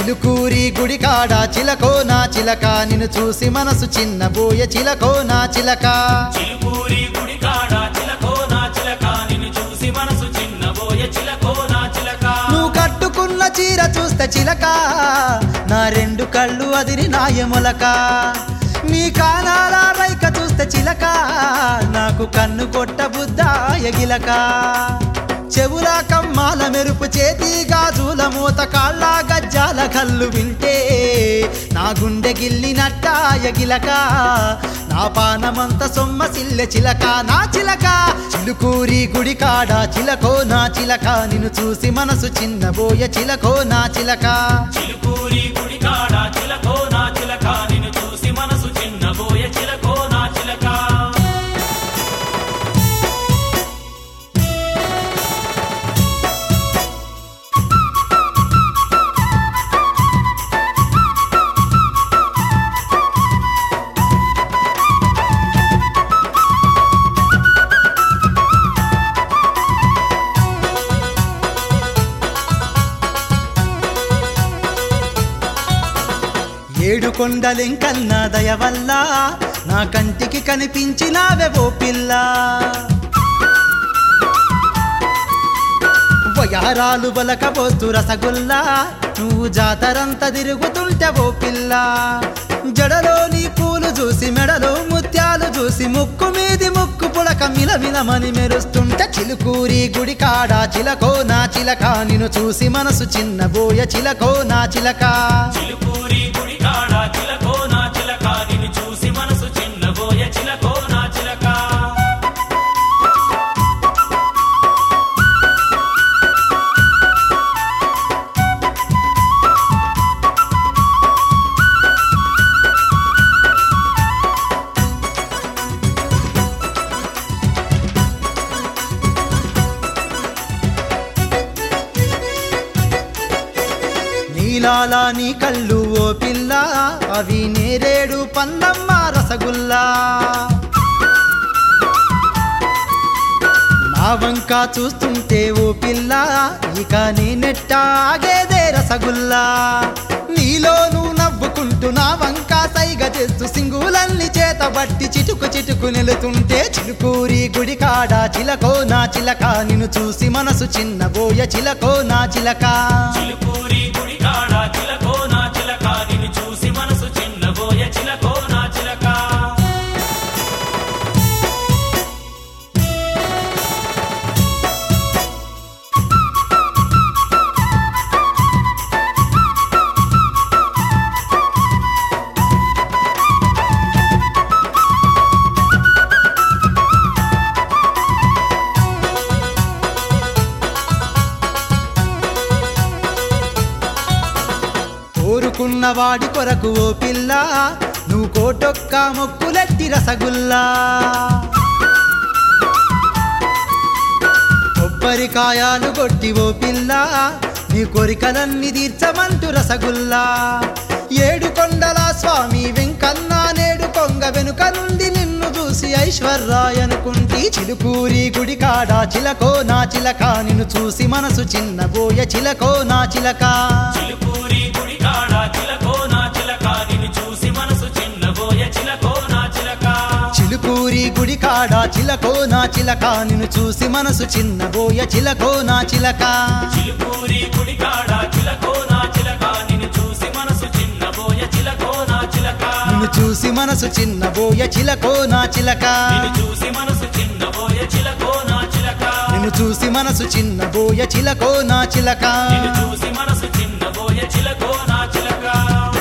చిలుకూరి గుడి కాడ చిలకో నా చిలక నిన్ను చూసి మనసు చిన్నబోయ చిలకో నా చిలక చిలుకూరి గుడి కాడ చిలకో నా చిలక నిన్ను చూసి మనసు చిన్నబోయ చిలకో నా చిలక నువ్వు కట్టుకున్న చీర చూస్తే చిలక నా రెండు కళ్ళు అదిరి నాయములక నీ కానాల రైక చూస్తే చిలక నాకు కన్ను కొట్ట బుద్ధ ఎగిలక చెవుల కమ్మాల మెరుపు చేతి గాజుల మూత కాళ్ళ గజ్జాల కళ్ళు వింటే నా గుండె గిల్లినట్ట ఎగిలక నా పానమంత సొమ్మ సిల్లె చిలక నా చిలక చిలుకూరి గుడి కాడ చిలకో నా చిలక నిన్ను చూసి మనసు చిన్నబోయ చిలకో నా చిలక చిలుకూరి గుడి కాడ చిలకో నా చిలక నిన్ను చూసి మనసు చిన్నబోయ చిలకో నా చిలక ఏడు కొండలెంకన్న దయ వల్ల నా కంటికి కనిపించినావే ఓ పిల్ల వయారాలు బలకబోస్తు రసగుల్లా నువ్వు జాతరంతా తిరుగుతుంటే ఓ పిల్ల జడలో నీ పూలు చూసి మెడలో ముత్యాలు చూసి ముక్కు మీది ముక్కు పుడక మిలమిలమని మెరుస్తుంటే చిలుకూరి గుడి కాడ చిలకో నా చిలక నిన్ను చూసి మనసు చిన్నబోయ చిలకో నా చిలక చిలుకూరి గుడి కాడ చిలకో నా చిలక నిన్ను చూసి మనసు చిన్నబోయ చిలకో నా చిలక నీలాలా నీ కళ్ళు ఓ పిల్ల అవి నేరేడు పందమ్మ రసగుల్లా నా వంక చూస్తుంటే ఓ పిల్ల ఇక నేనెట్టాగేదే రసగుల్లా నీలో నువ్వు నవ్వుకుంటూ నా వంక సైగ చేస్తూ సింగులల్ని చేతబట్టి చిటుకు చిటుకు నెలుతుంటే చిలుకూరి గుడి కాడ చిలకో నా చిలక నిన్ను చూసి మనసు చిన్నబోయ చిలకో నా చిలక చిలుకూరి గుడి కాడ చిలకో నా చిలక నిన్ను చూసి మనసు చిన్నబోయ చిలకో నా చిలక కోరుకున్న వాడి కొరకు ఓ పిల్ల నువ్వు కోటొక్క మొక్కులెట్టి రసగుల్లా కొబ్బరికాయాలు కొట్టి ఓ పిల్ల నీ కోరికలన్నీ తీర్చమంటూ రసగుల్లా ఏడు కొండల స్వామి వెంకన్న నేడు కొంగ వెనుక నుండి నిన్ను చూసి ఐశ్వర్రాయ్ అనుకుంటి చిలుకూరి గుడి కాడ చిలకో నా చిలక నిన్ను చూసి మనసు చిన్నబోయ చిలకో నా చిలక చిలుకూరి గుడి కాడ చిలకో నా చిలక నిన్ను చూసి మనసు చిన్నబోయ చిలకో నా చిలక చిలుకూరి గుడి కాడ చిలకో నా చిలక నిన్ను చూసి మనసు చిన్నబోయ చిలకో నా చిలక చిలుకూరి గుడి కాడ చిలకో నా చిలక నిన్ను చూసి మనసు చిన్నబోయ చిలకో నా చిలక నిన్ను చూసి మనసు చిన్నబోయ చిలకో నా చిలక నిన్ను చూసి మనసు చిన్నబోయ చిలకో నా చిలక నిన్ను చూసి మనసు చిన్నబోయ చిలకో నా చిలక నిన్ను చూసి మనసు చిన్నబోయ చిలకో నా చిలక